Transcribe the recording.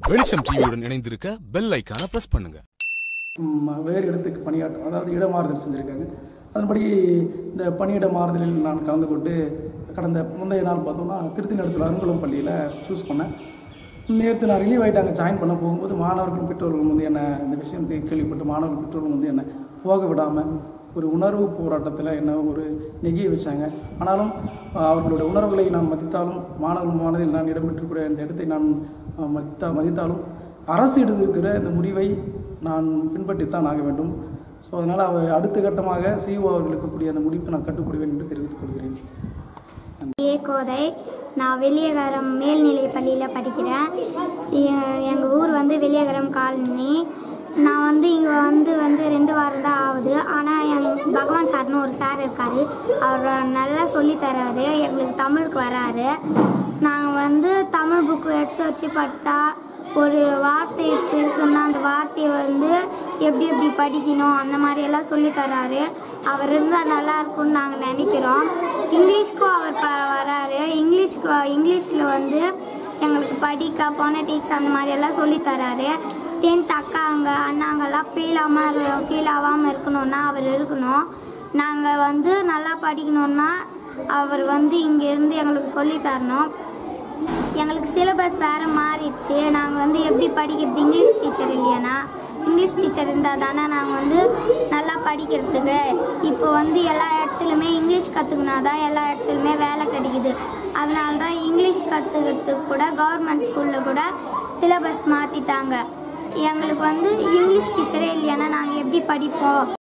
வெளிச்சம் டிவியுடன் இணைந்திருக்க பெல் ஐக்கான பிரஸ் பண்ணுங்க ம், வேறு இடத்துக்கு பணியாற்றம் அதாவது இடமாறுதல் செஞ்சுருக்காங்க அதன்படி இந்த பணியிட மாறுதலில் நான் கலந்து கொண்டு கடந்த முந்தைய நாள் பார்த்தோம்னா திருத்தினடத்தில் அருங்குளம் பள்ளியில் சூஸ் பண்ணேன் நேற்று நான் ரிலீவ் ஆகிட்டு அங்கே ஜாயின் பண்ண போகும்போது மாணவர்களும் பெற்றோர்களும் வந்து என்ன இந்த விஷயத்தை கேள்விப்பட்டு மாணவர்கள் பெற்றோர்களும் வந்து என்னை போக விடாமல் ஒரு உணர்வு போராட்டத்தில் என்ன ஒரு நெகிய வச்சாங்க ஆனாலும் அஹ், அவர்களுடைய உணர்வுகளை நான் மதித்தாலும் மாணவர்கள் மனதில் நான் இடம்பெற்றிருக்கிற இந்த இடத்தை நான் அஹ், மதித்தா மதித்தாலும் அரசு எடுத்திருக்கிற இந்த முடிவை நான் பின்பற்றித்தான் ஆக வேண்டும் ஸோ அதனால் அவர் அடுத்த கட்டமாக சிஇஓ அவர்களுக்கு கூடிய அந்த முடிவுக்கு நான் கட்டுப்படுவேன் என்று தெரிவித்துக் கொள்கிறேன் ஏ கோதை நான் வெளியகரம் மேல்நிலை பள்ளியில் படிக்கிறேன் எங்கள் ஊர் வந்து வெளியகரம் காலனி நான் வந்து இங்கே வந்து வந்து ரெண்டு வாரம் தான் ஆகுது ஆனால் எங் பகவான் சார்னு ஒரு சார் இருக்கார் அவர் நல்லா சொல்லித் தர்றாரு எங்களுக்கு தமிழுக்கு வராரு நாங்கள் வந்து தமிழ் புக்கு எடுத்து வச்சு பார்த்தா ஒரு வார்த்தை இப்போ இருக்குன்னா அந்த வார்த்தையை வந்து எப்படி எப்படி படிக்கணும் அந்த மாதிரி எல்லாம் சொல்லித் தர்றாரு அவர் இருந்தால் நல்லா இருக்கும்னு நாங்கள் நினைக்கிறோம் இங்கிலீஷ்க்கும் அவர் ப வராரு இங்கிலீஷ்க்கு இங்கிலீஷில் வந்து எங்களுக்கு படிக்க பொனட்டிக்ஸ் அந்த மாதிரி எல்லாம் சொல்லித் தராரு டென்த் அக்காங்க அண்ணாங்கெல்லாம் ஃபீல் ஆகாமல் ஃபீல் ஆகாமல் இருக்கணும்னா அவர் இருக்கணும் நாங்கள் வந்து நல்லா படிக்கணும்னா அவர் வந்து இங்கேருந்து எங்களுக்கு சொல்லித் தரணும் எங்களுக்கு சிலபஸ் வேறு மாறிடுச்சு நாங்கள் வந்து எப்படி படிக்கிறது இங்கிலீஷ் டீச்சர் இல்லையானா இங்கிலீஷ் டீச்சர் இருந்தால் தானே நாங்கள் வந்து நல்லா படிக்கிறதுக்கு இப்போ வந்து எல்லா இடத்துலையுமே இங்கிலீஷ் கற்றுக்கினா தான் எல்லா இடத்துலையுமே வேலை கிடைக்குது அதனால தான் இங்கிலீஷ் கற்றுக்கிறதுக்கு கூட கவர்மெண்ட் ஸ்கூலில் கூட சிலபஸ் மாற்றிட்டாங்க எங்களுக்கு வந்து இங்கிலீஷ் டீச்சரே இல்லையானா நாங்கள் எப்படி படிப்போம்